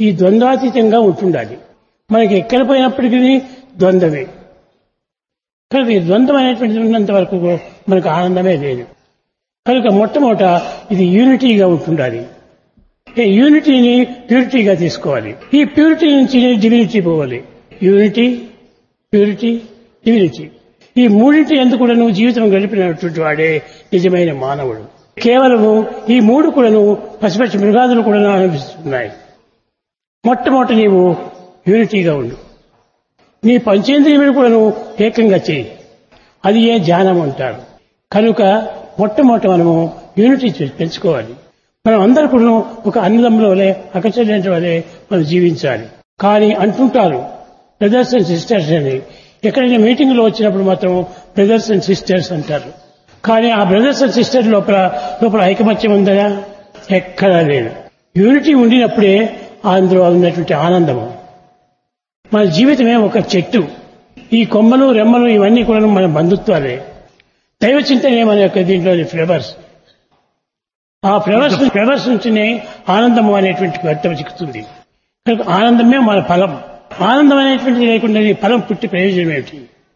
ఈ ద్వంద్వాతీతంగా ఉంటుండాలి మనకి ఎక్కడ పోయినప్పటికీ ద్వంద్వమే కనుక ఈ ద్వంద్వం అనేటువంటిది ఉన్నంత వరకు మనకు ఆనందమే లేదు కనుక మొట్టమొదట ఇది యూనిటీగా ఉంటుండాలి ఈ యూనిటీని ప్యూరిటీగా తీసుకోవాలి ఈ ప్యూరిటీ నుంచి డివినిటీ పోవాలి యూనిటీ ప్యూరిటీ డివినిటీ ఈ మూడింటి ఎందుకు కూడా నువ్వు జీవితం గడిపినటువంటి వాడే నిజమైన మానవుడు కేవలము ఈ మూడు కూడాను పసిపచ్చి మృగాదులు కూడా అనిపిస్తున్నాయి మొట్టమొదటి నీవు యూనిటీగా ఉండు నీ పంచేంద్రియములు కూడాను ఏకంగా చేయి అది ఏ ధ్యానం అంటారు కనుక మొట్టమొదటి మనము యూనిటీ చే- పెంచుకోవాలి మనం అందరూ కూడా ఒక అన్నదమ్ముల వలె అకచర్యంట వలె మనం జీవించాలి కానీ అంటుంటారు బ్రదర్స్ అండ్ సిస్టర్స్ అని ఎక్కడైనా మీటింగ్ లో వచ్చినప్పుడు మాత్రం బ్రదర్స్ అండ్ సిస్టర్స్ అంటారు కానీ ఆ బ్రదర్స్ అండ్ సిస్టర్ లోపల లోపల ఐకమత్యం ఉందా ఎక్కడా లేదు యూనిటీ ఉండినప్పుడే అందులో ఉన్నటువంటి ఆనందము మన జీవితమే ఒక చెట్టు ఈ కొమ్మలు రెమ్మలు ఇవన్నీ కూడా మన బంధుత్వాలే దైవ చింతనే మన యొక్క దీంట్లోని ఫ్లేవర్స్ ఆ ఫ్లేవర్స్ ఫ్లేవర్స్ నుంచినే ఆనందము అనేటువంటి అర్థం చిక్కుతుంది కనుక ఆనందమే మన ఫలం ఆనందం అనేటువంటిది లేకుండా ఈ ఫలం పుట్టి ప్రయోజనం ఏమిటి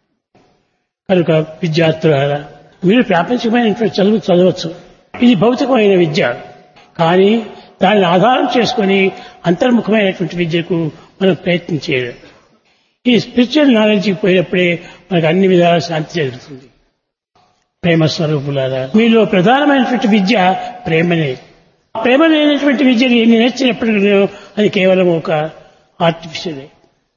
కనుక విద్యార్థులారా మీరు ప్రాపంచికమైనటువంటి చదువు చదవచ్చు ఇది భౌతికమైన విద్య కానీ దానిని ఆధారం చేసుకొని అంతర్ముఖమైనటువంటి విద్యకు మనం ప్రయత్నం చేయాలి ఈ స్పిరిచువల్ నాలెడ్జ్కి పోయినప్పుడే మనకు అన్ని విధాల శాంతి జరుగుతుంది ప్రేమ స్వరూపులారా మీలో ప్రధానమైనటువంటి విద్య ప్రేమనే ప్రేమ లేనటువంటి విద్యను ఎన్ని నేర్చినప్పటికీ అది కేవలం ఒక ఆర్టిఫిషియలే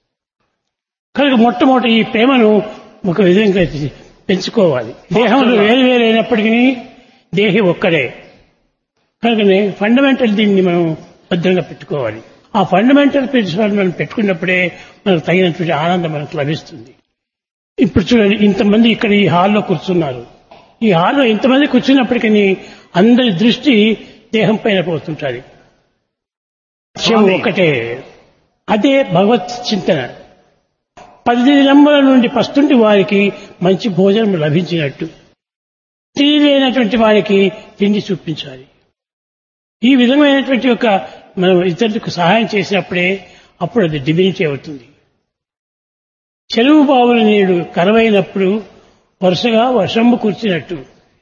కనుక మొట్టమొదటి ఈ ప్రేమను ఒక విధంగా పెంచుకోవాలి దేహంలో వేరు వేరైనప్పటికీ దేహి ఒక్కడే కనుకనే ఫండమెంటల్ దీన్ని మనం భద్రంగా పెట్టుకోవాలి ఆ ఫండమెంటల్ ప్రిన్సిపల్ మనం పెట్టుకున్నప్పుడే మనకు తగినటువంటి ఆనందం మనకు లభిస్తుంది ఇప్పుడు చూడండి ఇంతమంది ఇక్కడ ఈ హాల్లో కూర్చున్నారు ఈ హాల్లో ఇంతమంది కూర్చున్నప్పటికీ అందరి దృష్టి దేహం పైన పోతుంటుంది శివం ఒకటే అదే భగవత్ చింతన పది దినముల నుండి పస్తుంటి వారికి మంచి భోజనం లభించినట్టు తిండి లేనటువంటి వారికి తిండి చూపించాలి ఈ విధమైనటువంటి యొక్క మనం ఇతరులకు సహాయం చేసినప్పుడే అప్పుడు అది డివినిటీ అవుతుంది చెరువు బావుల నీడు కరవైనప్పుడు వరుసగా వర్షంబు కూర్చున్నట్టు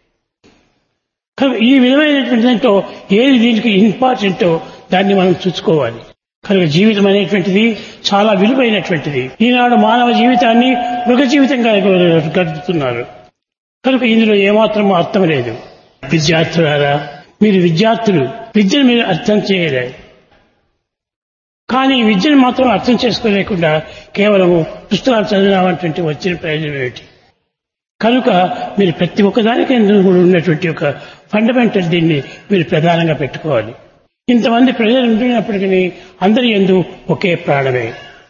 కనుక ఈ విధమైనటువంటి దాంట్లో ఏది దీనికి ఇంపార్టెంటో దాన్ని మనం చూసుకోవాలి కనుక జీవితం అనేటువంటిది చాలా విలువైనటువంటిది ఈనాడు మానవ జీవితాన్ని మృగ జీవితంగా గడుపుతున్నారు కనుక ఇందులో ఏమాత్రం అర్థం లేదు విద్యార్థులారా మీరు విద్యార్థులు విద్యను మీరు అర్థం చేయలేదు కానీ ఈ విద్యను మాత్రం అర్థం చేసుకోలేకుండా కేవలం పుస్తకాలు చదివినామంటే వచ్చిన ప్రయోజనం ఏమిటి కనుక మీరు ప్రతి ఒక్కదానికి ఎందుకు కూడా ఉన్నటువంటి ఒక ఫండమెంటల్ దీన్ని మీరు ప్రధానంగా పెట్టుకోవాలి ఇంతమంది ప్రజలు ఉంటున్నప్పటికీ అందరి ఎందు ఒకే ప్రాణమే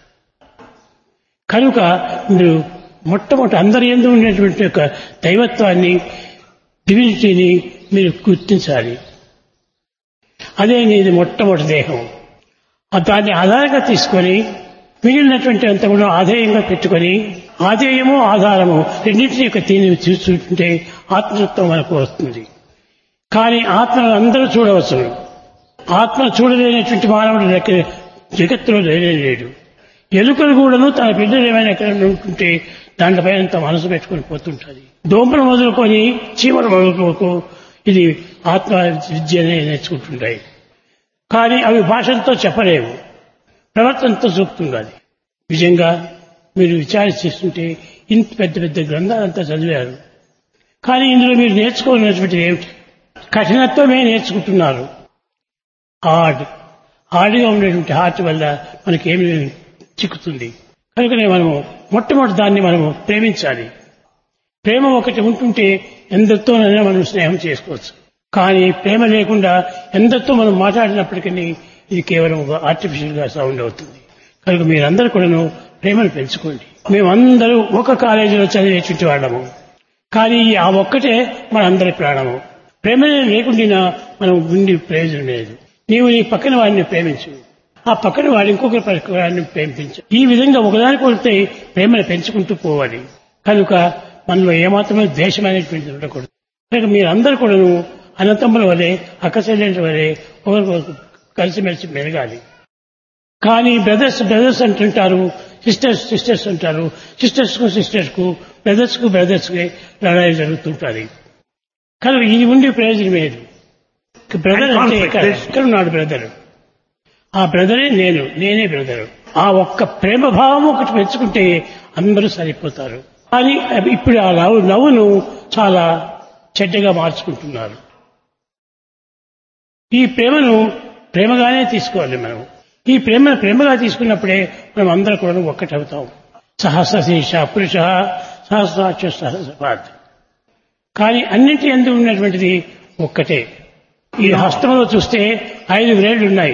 కనుక మీరు మొట్టమొదటి అందరి ఎందు ఉండేటువంటి ఒక దైవత్వాన్ని డివినిటీని మీరు గుర్తించాలి అదే నీది మొట్టమొదటి దేహం ఆ దాన్ని ఆధారంగా తీసుకొని మిగిలినటువంటి అంత కూడా ఆధేయంగా పెట్టుకొని ఆధేయము ఆధారము రెండింటిని యొక్క తీని చూస్తుంటే ఆత్మతత్వం మనకు వస్తుంది కానీ ఆత్మను అందరూ చూడవచ్చు ఆత్మ చూడలేనటువంటి మానవుడు లెక్క- జగత్తులో లేనే లేడు ఎలుకలు కూడాను తన బిడ్డలు ఏమైనా ఎక్కడ ఉంటుంటే దాంట్లపై అంత మనసు పెట్టుకొని పోతుంటుంది దోమలు మొదలుకొని చీమలు మొదలుకోకు ఇది ఆత్మ విద్యనే నేర్చుకుంటుంటాయి కానీ అవి భాషలతో చెప్పలేవు ప్రవర్తనతో చూపుతుండాలి నిజంగా మీరు విచారణ చేస్తుంటే ఇంత పెద్ద పెద్ద గ్రంథాలంతా చదివారు కానీ ఇందులో మీరు నేర్చుకోవాల్సినటువంటిది ఏమిటి కఠినత్వమే నేర్చుకుంటున్నారు హార్డ్ హార్డ్గా ఉండేటువంటి హార్ట్ వల్ల మనకేమి చిక్కుతుంది కనుకనే మనము మొట్టమొదటి దాన్ని మనము ప్రేమించాలి ప్రేమ ఒకటి ఉంటుంటే ఎందరితోనైనా మనం స్నేహం చేసుకోవచ్చు కానీ ప్రేమ లేకుండా ఎందరితో మనం మాట్లాడినప్పటికీ ఇది కేవలం ఒక ఆర్టిఫిషియల్ గా సౌండ్ అవుతుంది కనుక మీరందరూ కూడాను ప్రేమను పెంచుకోండి మేమందరూ ఒక కాలేజీలో చదివేటువంటి వాళ్ళము కానీ ఆ ఒక్కటే మన అందరి ప్రాణము ప్రేమనే లేకుండా మనం ఉండి ప్రయోజనం లేదు నీవు నీ పక్కన వాడిని ప్రేమించు ఆ పక్కన వాడు ఇంకొకరి పక్కన వాడిని ప్రేమించు ఈ విధంగా ఒకదానికి కొడితే ప్రేమను పెంచుకుంటూ పోవాలి కనుక మనలో ఏమాత్రమే ద్వేషం అనేటువంటిది ఉండకూడదు కనుక మీరందరూ కూడాను అనంతముల వలె అక్కసైలెంట్ వలె ఒకరికొకరు కలిసిమెలిసి మెరగాలి కానీ బ్రదర్స్ బ్రదర్స్ అంటుంటారు సిస్టర్స్ సిస్టర్స్ అంటారు సిస్టర్స్ కు సిస్టర్స్ కు బ్రదర్స్ కు బ్రదర్స్ కి లడాయి జరుగుతుంటుంది కానీ ఇది ఉండే ప్రయోజనం లేదు బ్రదర్ And అంటే conflict. ఎక్కడ ఎక్కడ ఉన్నాడు బ్రదర్ ఆ బ్రదరే నేను నేనే బ్రదర్ ఆ ఒక్క ప్రేమ భావం ఒకటి పెంచుకుంటే అందరూ సరిపోతారు కానీ అవి ఇప్పుడు ఆ నవ్వు నవ్వును చాలా చెడ్డగా మార్చుకుంటున్నారు ఈ ప్రేమను ప్రేమగానే తీసుకోవాలి మనం ఈ ప్రేమను ప్రేమగా తీసుకున్నప్పుడే మనం అందరూ కూడా ఒక్కటవుతాం సహస్ర శీర్ష పురుష సహస్రాక్ష సహస్రపాత్ కానీ అన్నింటి ఎందు ఉన్నటువంటిది ఒక్కటే ఈ హస్తంలో చూస్తే ఐదు వేళ్ళు ఉన్నాయి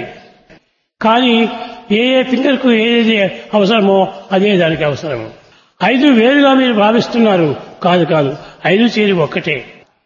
కానీ ఏ ఏ ఫింగర్కు ఏది అవసరమో అదే దానికి అవసరము ఐదు వేలుగా మీరు భావిస్తున్నారు కాదు కాదు ఐదు చేరి ఒక్కటే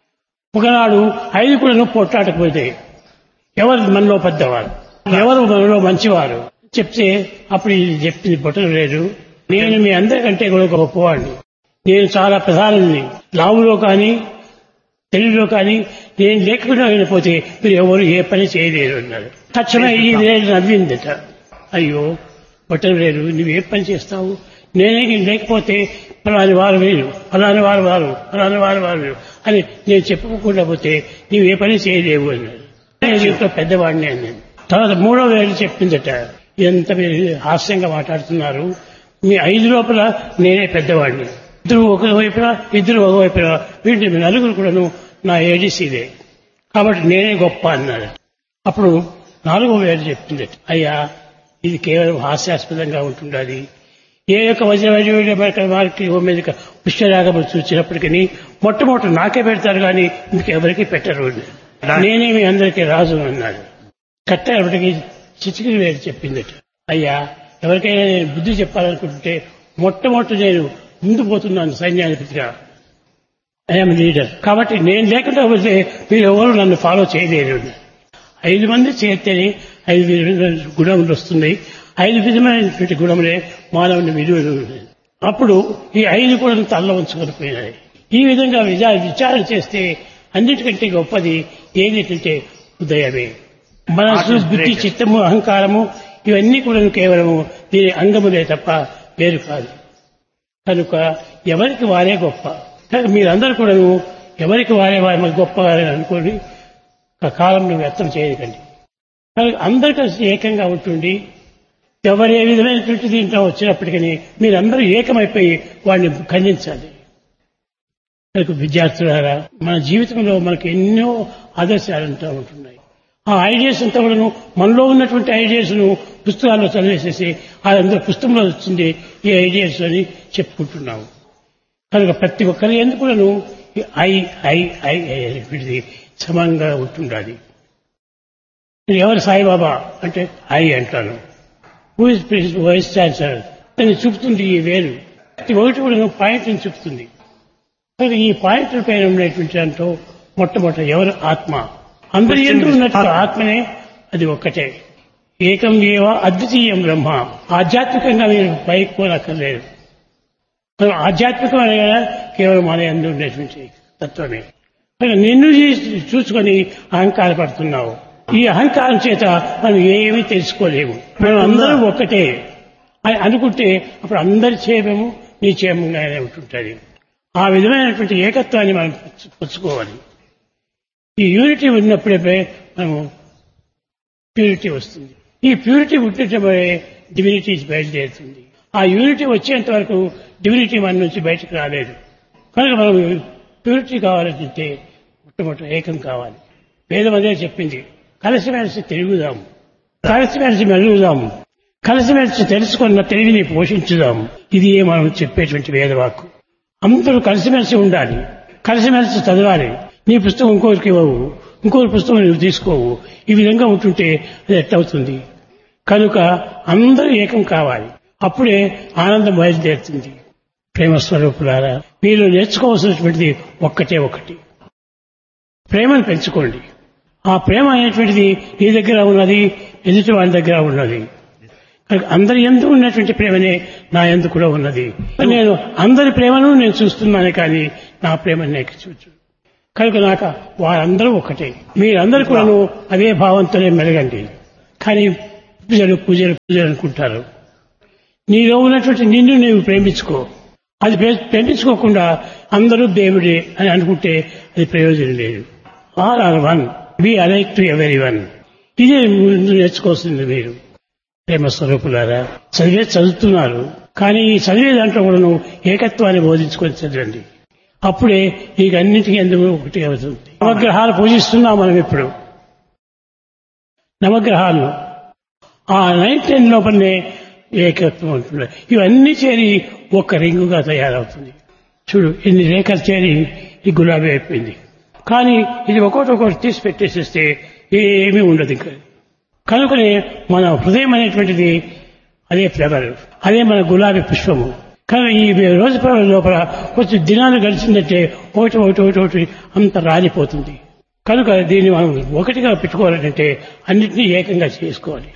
ఒకనాడు ఐదు కూడా పొట్టాటకపోతే ఎవరు మనలో పెద్దవారు ఎవరు మనలో మంచివారు చెప్తే అప్పుడు ఇది చెప్పింది బొట్టలు లేదు నేను మీ అందరికంటే కూడా ఒక గొప్పవాడిని నేను చాలా ప్రధానుని లావులో కానీ తెలుగులో కానీ నేను లేకుండా వెళ్ళిపోతే మీరు ఎవరు ఏ పని చేయలేరు అన్నారు తక్షణం ఈ వేలు నవ్విందట అయ్యో బట్టలు లేరు నువ్వు ఏ పని చేస్తావు నేనే నేను లేకపోతే ఫలాని వారు వేరు ఫలాని వారు వారు ఫలాని వారు వారు వేరు అని నేను చెప్పుకోకుండా పోతే నీవు ఏ పని చేయలేవు అన్నాడు నేను ఇంట్లో పెద్దవాడిని అన్నాను తర్వాత మూడో వేలు చెప్పిందట ఎంత మీరు హాస్యంగా మాట్లాడుతున్నారు మీ ఐదు లోపల నేనే పెద్దవాడిని ఇద్దరు ఒక వైపున ఇద్దరు ఒక వైపున వీటి నలుగురు కూడాను నా ఏడీసీదే కాబట్టి నేనే గొప్ప అన్నాడు అప్పుడు నాలుగో వేలు చెప్పింది అయ్యా ఇది కేవలం హాస్యాస్పదంగా ఉంటుండాలి ఏ యొక్క వజ్ర వారికి మీద పుష్యరాగము చూసినప్పటికీ మొట్టమొదటి నాకే పెడతారు కానీ ఇంకెవరికి పెట్టరు నేనే మీ అందరికీ రాజు అన్నాడు కట్టేపటికి చిచికిరి వేరు చెప్పిందట అయ్యా ఎవరికైనా నేను బుద్ధి చెప్పాలనుకుంటే మొట్టమొదటి నేను ముందు పోతున్నాను సైన్యాధిపతిగా ఐఎమ్ లీడర్ కాబట్టి నేను లేకుండా పోతే మీరు ఎవరు నన్ను ఫాలో చేయలేరు ఐదు మంది చేస్తేనే ఐదు విధమైన గుణములు వస్తున్నాయి ఐదు విధమైనటువంటి గుణములే మానవుని విలువలు అప్పుడు ఈ ఐదు కూడా తల్ల ఉంచుకొని పోయినాయి ఈ విధంగా విచార విచారణ చేస్తే అన్నిటికంటే గొప్పది ఏమిటంటే హృదయమే మనసు బుద్ధి చిత్తము అహంకారము ఇవన్నీ కూడా కేవలము దీని అంగములే తప్ప వేరు కాదు కనుక ఎవరికి వారే గొప్ప కనుక మీరందరూ కూడా ఎవరికి వారే వారి గొప్ప వారని అనుకోని ఒక కాలంలో వ్యక్తం చేయకండి కనుక అందరు కలిసి ఏకంగా ఉంటుండి ఎవరు ఏ విధమైనటువంటి దీంట్లో వచ్చినప్పటికీ మీరందరూ ఏకమైపోయి వాడిని ఖండించాలి కనుక విద్యార్థులారా మన జీవితంలో మనకు ఎన్నో ఆదర్శాలు అంటూ ఉంటున్నాయి ఆ ఐడియాస్ అంతా కూడాను మనలో ఉన్నటువంటి ఐడియాస్ ను పుస్తకాల్లో చదివేసేసి అందరూ పుస్తకంలో వచ్చింది ఈ ఐడియాస్ అని చెప్పుకుంటున్నాము కనుక ప్రతి ఒక్కరి ఎందుకు కూడాను ఈ ఐ ఐ ఐ ఐ అనేటువంటిది సమానంగా ఉంటుండాలి నేను ఎవరు సాయిబాబా అంటే ఐ అంటాను హూ ఇస్ వైస్ ఛాన్సలర్ అని చూపుతుంది ఈ వేలు ప్రతి ఒకటి కూడా పాయింట్ని చూపుతుంది కనుక ఈ పాయింట్ పైన ఉన్నటువంటి దాంట్లో మొట్టమొదట ఎవరు ఆత్మ అందరి ఎందుకు ఉన్నట్టు ఆత్మనే అది ఒక్కటే ఏకం ఏవ అద్వితీయం బ్రహ్మ ఆధ్యాత్మికంగా మీరు పైకి పోనక్కర్లేదు కనుక ఆధ్యాత్మికం అనగా కేవలం మన ఎందు ఉండేటువంటి తత్వమే కనుక నిన్ను చూసి- చూసుకొని అహంకారపడుతున్నావు ఈ అహంకారం చేత మనం ఏమీ తెలుసుకోలేము మనం అందరం ఒక్కటే అని అనుకుంటే అప్పుడు అందరి క్షేమము నీ క్షేమంగానే ఉంటుంటుంది ఆ విధమైనటువంటి ఏకత్వాన్ని మనం పుచ్చు- పుచ్చుకోవాలి ఈ యూనిటీ ఉన్నప్పుడే మనము ప్యూరిటీ వస్తుంది ఈ ప్యూరిటీ ఉండటమే డివినిటీ బయలుదేరుతుంది ఆ యూనిటీ వచ్చేంత వరకు డివినిటీ మన నుంచి బయటకు రాలేదు కనుక మనం ప్యూరిటీ కావాలంటే మొట్టమొదటి ఏకం కావాలి వేదం అదే చెప్పింది కలిసిమెలిసి తిరుగుదాము కలిసిమెలిసి మెలుగుదాము కలిసిమెలిసి తెలుసుకున్న తెలివిని పోషించుదాము ఇది మనం చెప్పేటువంటి వేదవాక్కు అందరూ కలిసిమెలిసి ఉండాలి కలిసిమెలిసి చదవాలి నీ పుస్తకం ఇంకోరికి ఇవ్వవు ఇంకోరి పుస్తకం నువ్వు తీసుకోవు ఈ విధంగా ఉంటుంటే అది ఎట్టవుతుంది కనుక అందరూ ఏకం కావాలి అప్పుడే ఆనందం బయలుదేరుతుంది ప్రేమ స్వరూపులారా మీరు నేర్చుకోవాల్సినటువంటిది ఒక్కటే ఒకటి ప్రేమను పెంచుకోండి ఆ ప్రేమ అనేటువంటిది నీ దగ్గర ఉన్నది ఎదుటి వాడి దగ్గర ఉన్నది కనుక అందరి ఎందు ఉన్నటువంటి ప్రేమనే నా ఎందు కూడా ఉన్నది నేను అందరి ప్రేమను నేను చూస్తున్నాను కానీ నా ప్రేమను నేను చూచు కనుక నాకు వారందరూ ఒకటే మీరందరూ కూడాను అదే భావంతోనే మెలగండి కానీ పూజలు పూజలు పూజలు అనుకుంటారు నీలో ఉన్నటువంటి నిన్ను నీవు ప్రేమించుకో అది ప్రే- ప్రేమించుకోకుండా అందరూ దేవుడే అని అనుకుంటే అది ప్రయోజనం లేదు all are one we alike to every one ఇదే ముందు నేర్చుకోవాల్సింది మీరు ప్రేమ స్వరూపులారా చదివే చదువుతున్నారు కానీ ఈ చదివే దాంట్లో కూడా నువ్వు ఏకత్వాన్ని బోధించుకొని చదవండి అప్పుడే నీకు అన్నింటికీ ఎందుకు ఒకటి అవుతుంది నవగ్రహాలు పూజిస్తున్నాం మనం ఇప్పుడు నవగ్రహాలు ఆ నైన్ టెన్ లోపలనే ఏకత్వం ఉంటుంది ఇవన్నీ చేరి ఒక్క రింగుగా తయారవుతుంది చూడు ఇన్ని రేఖలు చేరి ఈ గులాబీ అయిపోయింది కానీ ఇది ఒక్కొక్కటి ఒక్కొక్కటి తీసి పెట్టేసేస్తే ఏమీ ఉండదు ఇంకా కనుకనే మన హృదయం అనేటువంటిది అదే ఫ్లవర్ అదే మన గులాబీ పుష్పము కానీ ఈ రోజు ఫ్లవర్ లోపల కొంచెం దినాలు గడిచిందంటే ఒకటి ఒకటి ఒకటి ఒకటి అంత రాలిపోతుంది కనుక దీన్ని మనం ఒకటిగా పెట్టుకోవాలంటే అన్నిటినీ ఏకంగా చేసుకోవాలి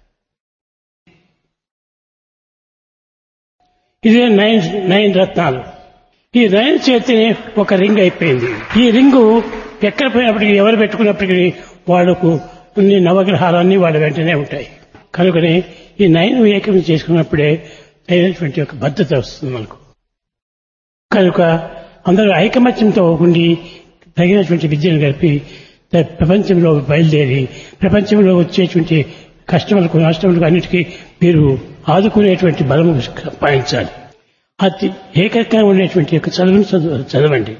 ఇదే నైన్ నైన్ రత్నాలు ఈ నైన్ చేతిని ఒక రింగ్ అయిపోయింది ఈ రింగు ఎక్కడ పోయినప్పటికీ ఎవరు పెట్టుకున్నప్పటికీ వాళ్ళకు అన్ని నవగ్రహాలన్నీ వాళ్ళ వెంటనే ఉంటాయి కనుకనే ఈ నైన్ ఏకం చేసుకున్నప్పుడే అయినటువంటి ఒక భద్రత వస్తుంది మనకు కనుక అందరూ ఐకమత్యంతో ఉండి తగినటువంటి విద్యను గడిపి ప్రపంచంలో బయలుదేరి ప్రపంచంలో వచ్చేటువంటి కష్టములకు నష్టములకు అన్నిటికీ మీరు ఆదుకునేటువంటి బలము సంపాదించాలి అతి ఏకంగా ఉండేటువంటి యొక్క చదువును చదువు చదవండి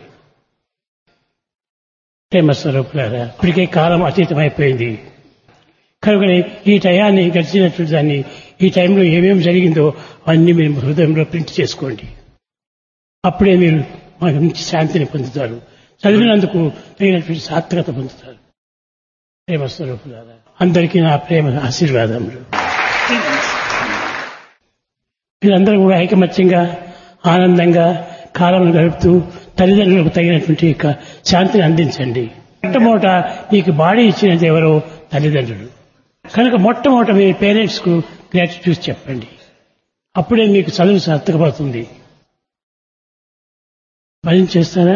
ప్రేమ స్వరూపులారా ఇప్పటికే కాలం అతీతమైపోయింది కనుక ఈ టయాన్ని గడిచినటువంటి దాన్ని ఈ టైంలో ఏమేమి జరిగిందో అన్ని మీరు హృదయంలో ప్రింట్ చేసుకోండి అప్పుడే మీరు మాకు మంచి శాంతిని పొందుతారు చదివినందుకు తగినటువంటి సార్థకత పొందుతారు ప్రేమ స్వరూపులారా అందరికీ నా ప్రేమ ఆశీర్వాదములు మీరందరూ కూడా ఐకమత్యంగా ఆనందంగా కాలం గడుపుతూ తల్లిదండ్రులకు తగినటువంటి యొక్క శాంతిని అందించండి మొట్టమొదట మీకు బాడీ ఇచ్చినది ఎవరో తల్లిదండ్రులు కనుక మొట్టమొదట మీ పేరెంట్స్ కు గ్రాటిట్యూడ్ చెప్పండి అప్పుడే మీకు చదువు సార్థకపడుతుంది భయం చేస్తారా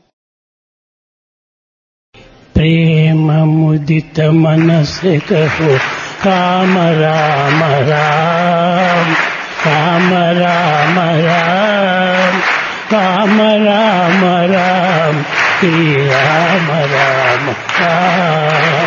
ప్రేమ ముదిత మనసే కహో కామ రామ రామ రామ రామ రామ రామ రామ రామ శ్రీ రామ రామ రామ